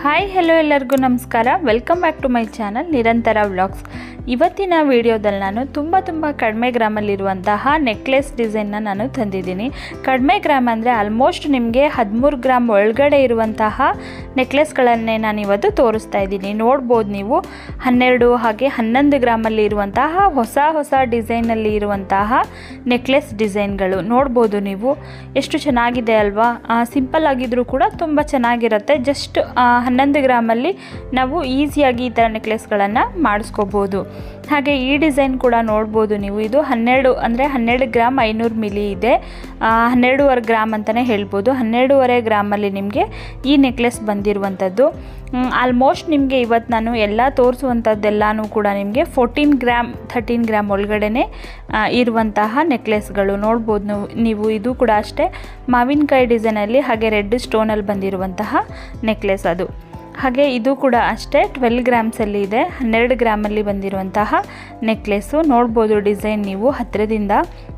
hi hello ಎಲ್ಲರಿಗೂ ನಮಸ್ಕಾರ welcome back to my channel Nirantara vlogs ಇವತ್ತಿನ ವಿಡಿಯೋದಲ್ಲಿ ನಾನು ತುಂಬ ತುಂಬ ಕಡಿಮೆ ಗ್ರಾಮಲ್ಲಿರುವಂತಹ ನೆಕ್ಲೆಸ್ ಡಿಸೈನ್ನ ನಾನು ತಂದಿದ್ದೀನಿ ಕಡಿಮೆ ಗ್ರಾಮ್ ಅಂದರೆ ಆಲ್ಮೋಸ್ಟ್ ನಿಮಗೆ ಹದಿಮೂರು ಗ್ರಾಮ್ ಒಳಗಡೆ ಇರುವಂತಹ ನೆಕ್ಲೆಸ್ಗಳನ್ನೇ ನಾನು ಇವತ್ತು ತೋರಿಸ್ತಾ ಇದ್ದೀನಿ ನೋಡ್ಬೋದು ನೀವು ಹನ್ನೆರಡು ಹಾಗೆ ಹನ್ನೊಂದು ಗ್ರಾಮಲ್ಲಿ ಇರುವಂತಹ ಹೊಸ ಹೊಸ ಡಿಸೈನಲ್ಲಿ ಇರುವಂತಹ ನೆಕ್ಲೆಸ್ ಡಿಸೈನ್ಗಳು ನೋಡ್ಬೋದು ನೀವು ಎಷ್ಟು ಚೆನ್ನಾಗಿದೆ ಅಲ್ವಾ ಸಿಂಪಲ್ ಆಗಿದ್ರೂ ಕೂಡ ತುಂಬ ಚೆನ್ನಾಗಿರುತ್ತೆ ಜಸ್ಟ್ ಹನ್ನೊಂದು ಗ್ರಾಮಲ್ಲಿ ನಾವು ಈಸಿಯಾಗಿ ಈ ಥರ ನೆಕ್ಲೆಸ್ಗಳನ್ನು ಮಾಡಿಸ್ಕೋಬೋದು ಹಾಗೆ ಈ ಡಿಸೈನ್ ಕೂಡ ನೋಡ್ಬೋದು ನೀವು ಇದು ಹನ್ನೆರಡು ಅಂದರೆ ಹನ್ನೆರಡು ಗ್ರಾಮ್ ಐನೂರು ಮಿಲಿ ಇದೆ ಆ, ಹನ್ನೆರಡೂವರೆ ಗ್ರಾಮ್ ಅಂತಲೇ ಹೇಳ್ಬೋದು ಹನ್ನೆರಡೂವರೆ ಗ್ರಾಮಲ್ಲಿ ನಿಮಗೆ ಈ ನೆಕ್ಲೆಸ್ ಬಂದಿರುವಂಥದ್ದು ಆಲ್ಮೋಸ್ಟ್ ನಿಮಗೆ ಇವತ್ತು ನಾನು ಎಲ್ಲ ತೋರಿಸುವಂಥದ್ದೆಲ್ಲನೂ ಕೂಡ ನಿಮಗೆ ಫೋರ್ಟೀನ್ ಗ್ರಾಮ್ ಥರ್ಟೀನ್ ಗ್ರಾಮ್ ಒಳಗಡೆ ಇರುವಂತಹ ನೆಕ್ಲೆಸ್ಗಳು ನೋಡ್ಬೋದು ನೀವು ನೀವು ಇದು ಕೂಡ ಅಷ್ಟೇ ಮಾವಿನಕಾಯಿ ಡಿಸೈನಲ್ಲಿ ಹಾಗೆ ರೆಡ್ ಸ್ಟೋನಲ್ಲಿ ಬಂದಿರುವಂತಹ ನೆಕ್ಲೆಸ್ ಅದು ಹಾಗೆ ಇದು ಕೂಡ ಅಷ್ಟೇ ಟ್ವೆಲ್ ಗ್ರಾಮ್ಸಲ್ಲಿ ಇದೆ ಹನ್ನೆರಡು ಗ್ರಾಮಲ್ಲಿ ಬಂದಿರುವಂತಹ ನೆಕ್ಲೆಸ್ಸು ನೋಡ್ಬೋದು ಡಿಸೈನ್ ನೀವು ಹತ್ತಿರದಿಂದ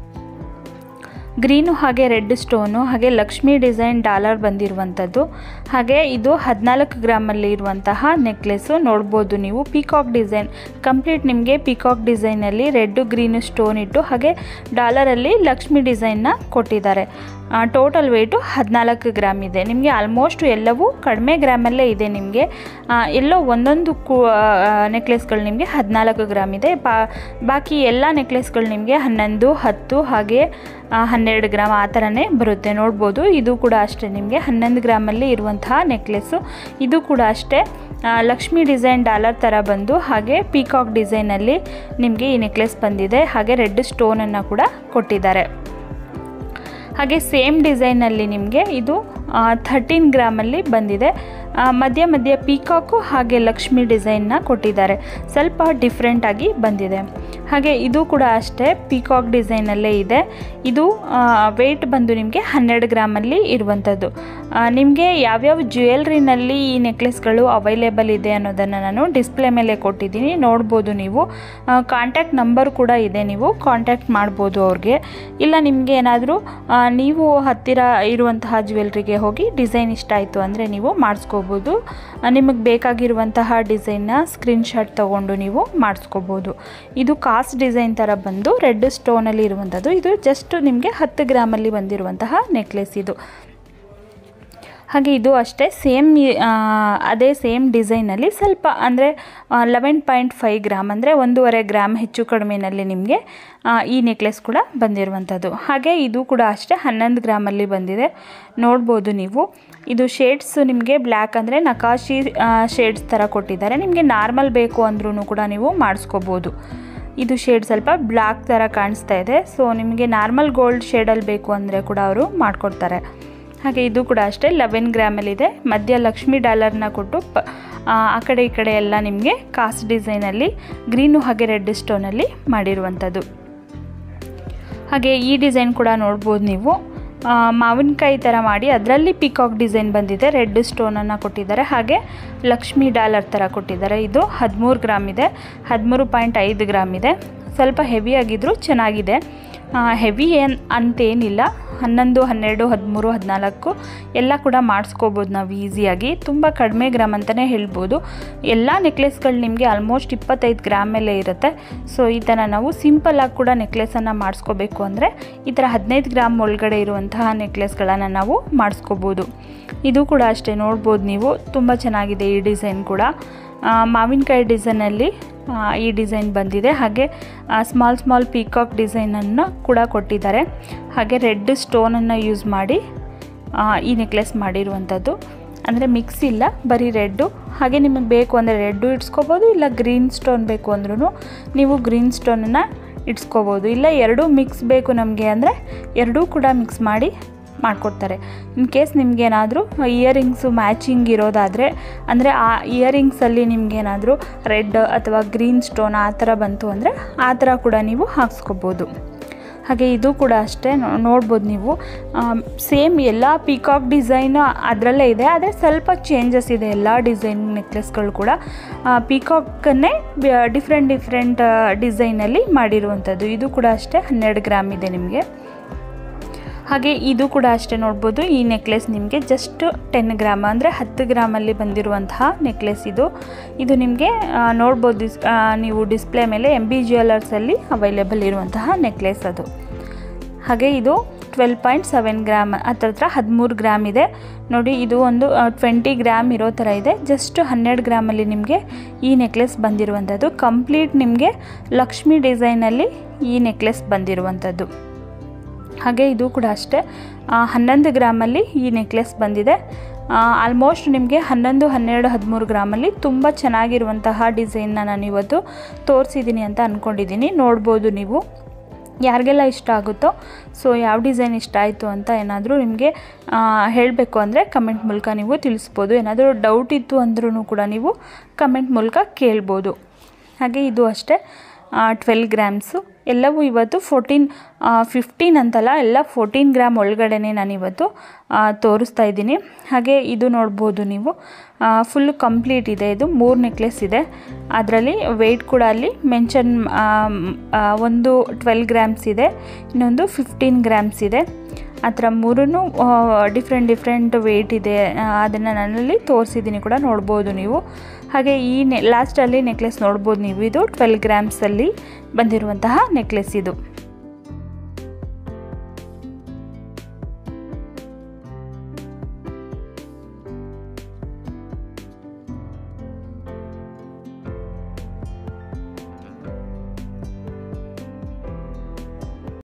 ಗ್ರೀನು ಹಾಗೆ ರೆಡ್ ಸ್ಟೋನು ಹಾಗೆ ಲಕ್ಷ್ಮಿ ಡಿಸೈನ್ ಡಾಲರ್ ಬಂದಿರುವಂಥದ್ದು ಹಾಗೆ ಇದು ಹದಿನಾಲ್ಕು ಗ್ರಾಮಲ್ಲಿ ಇರುವಂತಹ ನೆಕ್ಲೆಸ್ಸು ನೋಡ್ಬೋದು ನೀವು ಪೀಕಾಕ್ ಡಿಸೈನ್ ಕಂಪ್ಲೀಟ್ ನಿಮಗೆ ಪೀಕಾಕ್ ಡಿಸೈನಲ್ಲಿ ರೆಡ್ಡು ಗ್ರೀನು ಸ್ಟೋನ್ ಇಟ್ಟು ಹಾಗೆ ಡಾಲರಲ್ಲಿ ಲಕ್ಷ್ಮಿ ಡಿಸೈನ್ನ ಕೊಟ್ಟಿದ್ದಾರೆ ಟೋಟಲ್ ವೆಯ್ಟು ಹದಿನಾಲ್ಕು ಗ್ರಾಮ್ ಇದೆ ನಿಮಗೆ ಆಲ್ಮೋಸ್ಟ್ ಎಲ್ಲವೂ ಕಡಿಮೆ ಗ್ರಾಮಲ್ಲೇ ಇದೆ ನಿಮಗೆ ಎಲ್ಲೋ ಒಂದೊಂದು ಕು ನೆಕ್ಲೆಸ್ಗಳು ನಿಮಗೆ ಹದಿನಾಲ್ಕು ಗ್ರಾಮ್ ಇದೆ ಬಾ ಬಾಕಿ ಎಲ್ಲ ನೆಕ್ಲೆಸ್ಗಳು ನಿಮಗೆ ಹನ್ನೊಂದು ಹತ್ತು ಹಾಗೆ ಆ, ಹನ್ನೆರಡು ಗ್ರಾಮ್ ಆ ಥರನೇ ಬರುತ್ತೆ ನೋಡ್ಬೋದು ಇದು ಕೂಡ ಅಷ್ಟೇ ನಿಮಗೆ ಹನ್ನೊಂದು ಗ್ರಾಮಲ್ಲಿ ಇರುವಂತಹ ನೆಕ್ಲೆಸ್ಸು ಇದು ಕೂಡ ಅಷ್ಟೇ ಆ, ಲಕ್ಷ್ಮಿ ಡಿಸೈನ್ ಡಾಲರ್ ಥರ ಬಂದು ಹಾಗೆ ಪೀಕಾಕ್ ಡಿಸೈನಲ್ಲಿ ನಿಮಗೆ ಈ ನೆಕ್ಲೆಸ್ ಬಂದಿದೆ ಹಾಗೆ ರೆಡ್ ಸ್ಟೋನನ್ನು ಕೂಡ ಕೊಟ್ಟಿದ್ದಾರೆ ಹಾಗೆ ಸೇಮ್ ಡಿಸೈನಲ್ಲಿ ನಿಮಗೆ ಇದು ಥರ್ಟೀನ್ ಗ್ರಾಮಲ್ಲಿ ಬಂದಿದೆ ಆ, ಮಧ್ಯ ಮಧ್ಯ ಪೀಕಾಕು ಹಾಗೆ ಲಕ್ಷ್ಮಿ ಡಿಸೈನ್ನ ಕೊಟ್ಟಿದ್ದಾರೆ ಸ್ವಲ್ಪ ಡಿಫ್ರೆಂಟಾಗಿ ಬಂದಿದೆ ಹಾಗೆ ಇದು ಕೂಡ ಅಷ್ಟೇ ಪೀಕಾಕ್ ಡಿಸೈನಲ್ಲೇ ಇದೆ ಇದು ವೆಯ್ಟ್ ಬಂದು ನಿಮಗೆ ಹನ್ನೆರಡು ಗ್ರಾಮಲ್ಲಿ ಇರುವಂಥದ್ದು ನಿಮಗೆ ಯಾವ್ಯಾವ ಜ್ಯುವೆಲ್ರಿನಲ್ಲಿ ಈ ನೆಕ್ಲೆಸ್ಗಳು ಅವೈಲೇಬಲ್ ಇದೆ ಅನ್ನೋದನ್ನು ನಾನು ಡಿಸ್ಪ್ಲೇ ಮೇಲೆ ಕೊಟ್ಟಿದ್ದೀನಿ ನೋಡ್ಬೋದು ನೀವು ಕಾಂಟ್ಯಾಕ್ಟ್ ನಂಬರ್ ಕೂಡ ಇದೆ ನೀವು ಕಾಂಟ್ಯಾಕ್ಟ್ ಮಾಡ್ಬೋದು ಅವ್ರಿಗೆ ಇಲ್ಲ ನಿಮಗೆ ಏನಾದರೂ ನೀವು ಹತ್ತಿರ ಇರುವಂತಹ ಜ್ಯುವೆಲ್ರಿಗೆ ಹೋಗಿ ಡಿಸೈನ್ ಇಷ್ಟ ಆಯಿತು ಅಂದರೆ ನೀವು ಮಾಡಿಸ್ಕೋಬೋದು ನಿಮಗೆ ಬೇಕಾಗಿರುವಂತಹ ಡಿಸೈನ್ನ ಸ್ಕ್ರೀನ್ಶಾಟ್ ತೊಗೊಂಡು ನೀವು ಮಾಡಿಸ್ಕೋಬೋದು ಇದು ಕಾಸ್ಟ್ ಡಿಸೈನ್ ಥರ ಬಂದು ರೆಡ್ ಸ್ಟೋನಲ್ಲಿ ಇರುವಂಥದ್ದು ಇದು ಜಸ್ಟ್ ನಿಮಗೆ ಹತ್ತು ಗ್ರಾಮಲ್ಲಿ ಬಂದಿರುವಂತಹ ನೆಕ್ಲೆಸ್ ಇದು ಹಾಗೆ ಇದು ಅಷ್ಟೇ ಸೇಮ್ ಅದೇ ಸೇಮ್ ಡಿಸೈನಲ್ಲಿ ಸ್ವಲ್ಪ ಅಂದರೆ ಲೆವೆನ್ ಪಾಯಿಂಟ್ ಫೈವ್ ಗ್ರಾಮ್ ಅಂದರೆ ಒಂದೂವರೆ ಗ್ರಾಮ್ ಹೆಚ್ಚು ಕಡಿಮೆನಲ್ಲಿ ನಿಮಗೆ ಆ, ಈ ನೆಕ್ಲೆಸ್ ಕೂಡ ಬಂದಿರುವಂಥದ್ದು ಹಾಗೆ ಇದು ಕೂಡ ಅಷ್ಟೇ ಹನ್ನೊಂದು ಗ್ರಾಮಲ್ಲಿ ಬಂದಿದೆ ನೋಡ್ಬೋದು ನೀವು ಇದು ಶೇಡ್ಸ್ ನಿಮಗೆ ಬ್ಲ್ಯಾಕ್ ಅಂದರೆ ನಕಾಶಿ ಶೇಡ್ಸ್ ಥರ ಕೊಟ್ಟಿದ್ದಾರೆ ನಿಮಗೆ ನಾರ್ಮಲ್ ಬೇಕು ಅಂದ್ರೂ ಕೂಡ ನೀವು ಮಾಡಿಸ್ಕೋಬೋದು ಇದು ಶೇಡ್ ಸ್ವಲ್ಪ ಬ್ಲ್ಯಾಕ್ ಥರ ಕಾಣಿಸ್ತಾ ಇದೆ ಸೊ ನಿಮಗೆ ನಾರ್ಮಲ್ ಗೋಲ್ಡ್ ಶೇಡಲ್ಲಿ ಬೇಕು ಅಂದರೆ ಕೂಡ ಅವರು ಮಾಡಿಕೊಡ್ತಾರೆ ಹಾಗೆ ಇದು ಕೂಡ ಅಷ್ಟೇ ಲೆವೆನ್ ಗ್ರಾಮಲ್ಲಿದೆ ಮಧ್ಯ ಲಕ್ಷ್ಮಿ ಡಾಲರ್ನ ಕೊಟ್ಟು ಪ ಆ ಆ ಕಡೆ ಈ ಕಡೆ ಎಲ್ಲ ನಿಮಗೆ ಕಾಸ್ಟ್ ಡಿಸೈನಲ್ಲಿ ಗ್ರೀನು ಹಾಗೆ ರೆಡ್ ಸ್ಟೋನಲ್ಲಿ ಮಾಡಿರುವಂಥದ್ದು ಹಾಗೆ ಈ ಡಿಸೈನ್ ಕೂಡ ನೋಡ್ಬೋದು ನೀವು ಆ, ಮಾವಿನಕಾಯಿ ಥರ ಮಾಡಿ ಅದರಲ್ಲಿ ಪಿಕಾಕ್ ಡಿಸೈನ್ ಬಂದಿದೆ ರೆಡ್ ಸ್ಟೋನನ್ನು ಕೊಟ್ಟಿದ್ದಾರೆ ಹಾಗೆ ಲಕ್ಷ್ಮಿ ಡಾಲರ್ ಥರ ಕೊಟ್ಟಿದ್ದಾರೆ ಇದು ಹದಿಮೂರು ಗ್ರಾಮ್ ಇದೆ ಹದಿಮೂರು ಪಾಯಿಂಟ್ ಐದು ಗ್ರಾಮ್ ಇದೆ ಸ್ವಲ್ಪ ಹೆವಿ ಆಗಿದ್ದರೂ ಚೆನ್ನಾಗಿದೆ ಹೆವಿ ಏನು ಅಂತೇನಿಲ್ಲ ಹನ್ನೊಂದು ಹನ್ನೆರಡು ಹದಿಮೂರು ಹದಿನಾಲ್ಕು ಎಲ್ಲ ಕೂಡ ಮಾಡಿಸ್ಕೋಬೋದು ನಾವು ಈಸಿಯಾಗಿ ತುಂಬ ಕಡಿಮೆ ಗ್ರಾಮ್ ಅಂತಲೇ ಹೇಳ್ಬೋದು ಎಲ್ಲ ನೆಕ್ಲೆಸ್ಗಳು ನಿಮಗೆ ಆಲ್ಮೋಸ್ಟ್ ಇಪ್ಪತ್ತೈದು ಗ್ರಾಮ್ ಮೇಲೆ ಇರುತ್ತೆ ಸೊ ಈ ಥರ ನಾವು ಸಿಂಪಲ್ಲಾಗಿ ಕೂಡ ನೆಕ್ಲೆಸನ್ನು ಮಾಡಿಸ್ಕೋಬೇಕು ಅಂದರೆ ಈ ಥರ ಹದಿನೈದು ಗ್ರಾಮ್ ಒಳಗಡೆ ಇರುವಂತಹ ನೆಕ್ಲೆಸ್ಗಳನ್ನು ನಾವು ಮಾಡಿಸ್ಕೋಬೋದು ಇದು ಕೂಡ ಅಷ್ಟೇ ನೋಡ್ಬೋದು ನೀವು ತುಂಬ ಚೆನ್ನಾಗಿದೆ ಈ ಡಿಸೈನ್ ಕೂಡ ಆ, ಮಾವಿನಕಾಯಿ ಡಿಸೈನಲ್ಲಿ ಆ, ಈ ಡಿಸೈನ್ ಬಂದಿದೆ ಹಾಗೆ ಸ್ಮಾಲ್ ಸ್ಮಾಲ್ ಪೀಕಾಕ್ ಡಿಸೈನನ್ನು ಕೂಡ ಕೊಟ್ಟಿದ್ದಾರೆ ಹಾಗೆ ರೆಡ್ ಸ್ಟೋನನ್ನು ಯೂಸ್ ಮಾಡಿ ಆ, ಈ ನೆಕ್ಲೆಸ್ ಮಾಡಿರುವಂಥದ್ದು ಅಂದರೆ ಮಿಕ್ಸ್ ಇಲ್ಲ ಬರೀ ರೆಡ್ಡು ಹಾಗೆ ನಿಮಗೆ ಬೇಕು ಅಂದರೆ ರೆಡ್ಡು ಇಡ್ಸ್ಕೊಬೋದು ಇಲ್ಲ ಗ್ರೀನ್ ಸ್ಟೋನ್ ಬೇಕು ಅಂದ್ರೂ ನೀವು ಗ್ರೀನ್ ಸ್ಟೋನನ್ನು ಇಡ್ಸ್ಕೊಬೋದು ಇಲ್ಲ ಎರಡೂ ಮಿಕ್ಸ್ ಬೇಕು ನಮಗೆ ಅಂದರೆ ಎರಡೂ ಕೂಡ ಮಿಕ್ಸ್ ಮಾಡಿ ಮಾಡಿಕೊಡ್ತಾರೆ ಇನ್ ಕೇಸ್ ನಿಮಗೇನಾದರೂ ಇಯರಿಂಗ್ಸು ಮ್ಯಾಚಿಂಗ್ ಇರೋದಾದರೆ ಅಂದರೆ ಆ ಇಯರಿಂಗ್ಸಲ್ಲಿ ನಿಮಗೇನಾದರೂ ರೆಡ್ ಅಥವಾ ಗ್ರೀನ್ ಸ್ಟೋನ್ ಆ ಥರ ಬಂತು ಅಂದರೆ ಆ ಥರ ಕೂಡ ನೀವು ಹಾಕ್ಸ್ಕೊಬೋದು ಹಾಗೆ ಇದು ಕೂಡ ಅಷ್ಟೇ ನೋ- ನೋಡ್ಬೋದು ನೀವು ಸೇಮ್ ಎಲ್ಲ ಪೀಕಾಕ್ ಡಿಸೈನು ಅದರಲ್ಲೇ ಇದೆ ಆದರೆ ಸ್ವಲ್ಪ ಚೇಂಜಸ್ ಇದೆ ಎಲ್ಲ ಡಿಸೈನ್ ನೆಕ್ಲೆಸ್ಗಳು ಕೂಡ ಪೀಕಾಕನ್ನೇ ಡಿಫ್ರೆಂಟ್ ಡಿಫ್ರೆಂಟ್ ಡಿಸೈನಲ್ಲಿ ಮಾಡಿರುವಂಥದ್ದು ಇದು ಕೂಡ ಅಷ್ಟೇ ಹನ್ನೆರಡು ಗ್ರಾಮ್ ಇದೆ ನಿಮಗೆ ಹಾಗೆ ಇದು ಕೂಡ ಅಷ್ಟೇ ನೋಡ್ಬೋದು ಈ ನೆಕ್ಲೆಸ್ ನಿಮಗೆ ಜಸ್ಟ್ ಟೆನ್ ಗ್ರಾಮ್ ಅಂದರೆ ಹತ್ತು ಗ್ರಾಮಲ್ಲಿ ಬಂದಿರುವಂತಹ ನೆಕ್ಲೆಸ್ ಇದು ಇದು ನಿಮಗೆ ನೋಡ್ಬೋದು ಡಿಸ್- ಆ, ನೀವು ಡಿಸ್ಪ್ಲೇ ಮೇಲೆ ಎಮ್ ಬಿ ಜ್ಯುವೆಲರ್ಸಲ್ಲಿ ಅವೈಲೇಬಲ್ ಇರುವಂತಹ ನೆಕ್ಲೆಸ್ ಅದು ಹಾಗೆ ಇದು ಟ್ವೆಲ್ ಪಾಯಿಂಟ್ ಸೆವೆನ್ ಗ್ರಾಮ್ ಹತ್ರ ಹತ್ರ ಹದಿಮೂರು ಗ್ರಾಮ್ ಇದೆ ನೋಡಿ ಇದು ಒಂದು ಟ್ವೆಂಟಿ ಗ್ರಾಮ್ ಇರೋ ಥರ ಇದೆ ಜಸ್ಟ್ ಹನ್ನೆರಡು ಗ್ರಾಮಲ್ಲಿ ನಿಮಗೆ ಈ ನೆಕ್ಲೆಸ್ ಬಂದಿರುವಂಥದ್ದು ಕಂಪ್ಲೀಟ್ ನಿಮಗೆ ಲಕ್ಷ್ಮಿ ಡಿಸೈನಲ್ಲಿ ಈ ನೆಕ್ಲೆಸ್ ಬಂದಿರುವಂಥದ್ದು ಹಾಗೆ ಇದು ಕೂಡ ಅಷ್ಟೇ ಆ, ಹನ್ನೊಂದು ಗ್ರಾಮಲ್ಲಿ ಈ ನೆಕ್ಲೆಸ್ ಬಂದಿದೆ ಆಲ್ಮೋಸ್ಟ್ ನಿಮಗೆ ಹನ್ನೊಂದು ಹನ್ನೆರಡು ಹದಿಮೂರು ಗ್ರಾಮಲ್ಲಿ ತುಂಬ ಚೆನ್ನಾಗಿರುವಂತಹ ಡಿಸೈನ್ನ ನಾನು ಇವತ್ತು ತೋರಿಸಿದ್ದೀನಿ ಅಂತ ಅಂದ್ಕೊಂಡಿದ್ದೀನಿ ನೋಡ್ಬೋದು ನೀವು ಯಾರಿಗೆಲ್ಲ ಇಷ್ಟ ಆಗುತ್ತೋ ಸೊ ಯಾವ ಡಿಸೈನ್ ಇಷ್ಟ ಆಯಿತು ಅಂತ ಏನಾದರೂ ನಿಮಗೆ ಹೇಳಬೇಕು ಅಂದರೆ ಕಮೆಂಟ್ ಮೂಲಕ ನೀವು ತಿಳಿಸ್ಬೋದು ಏನಾದರೂ ಡೌಟ್ ಇತ್ತು ಅಂದ್ರೂ ಕೂಡ ನೀವು ಕಮೆಂಟ್ ಮೂಲಕ ಕೇಳ್ಬೋದು ಹಾಗೆ ಇದು ಅಷ್ಟೇ ಟ್ವೆಲ್ ಗ್ರಾಮ್ಸು ಎಲ್ಲವೂ ಇವತ್ತು ಫೋರ್ಟೀನ್ ಫಿಫ್ಟೀನ್ ಅಂತಲ್ಲ ಎಲ್ಲ ಫೋರ್ಟೀನ್ ಗ್ರಾಮ್ ಒಳಗಡೆನೆ ನಾನಿವತ್ತು ಆ, ತೋರಿಸ್ತಾ ಇದ್ದೀನಿ ಹಾಗೆ ಇದು ನೋಡ್ಬೋದು ನೀವು ಫುಲ್ ಕಂಪ್ಲೀಟ್ ಇದೆ ಇದು ಮೂರು ನೆಕ್ಲೆಸ್ ಇದೆ ಅದರಲ್ಲಿ ವೆಯ್ಟ್ ಕೂಡ ಅಲ್ಲಿ ಮೆನ್ಷನ್ ಒಂದು ಟ್ವೆಲ್ ಗ್ರಾಮ್ಸ್ ಇದೆ ಇನ್ನೊಂದು ಫಿಫ್ಟೀನ್ ಗ್ರಾಮ್ಸ್ ಇದೆ ಆ ಥರ ಮೂರೂ ಡಿಫ್ರೆಂಟ್ ಡಿಫ್ರೆಂಟ್ ವೆಯ್ಟ್ ಇದೆ ಅದನ್ನು ನಾನಲ್ಲಿ ತೋರಿಸಿದ್ದೀನಿ ಕೂಡ ನೋಡ್ಬೋದು ನೀವು ಹಾಗೆ ಈ ನೆ ಲಾಸ್ಟಲ್ಲಿ ನೆಕ್ಲೆಸ್ ನೋಡ್ಬೋದು ನೀವು ಇದು ಟ್ವೆಲ್ ಗ್ರಾಮ್ಸಲ್ಲಿ ಬಂದಿರುವಂತಹ ನೆಕ್ಲೆಸ್ ಇದು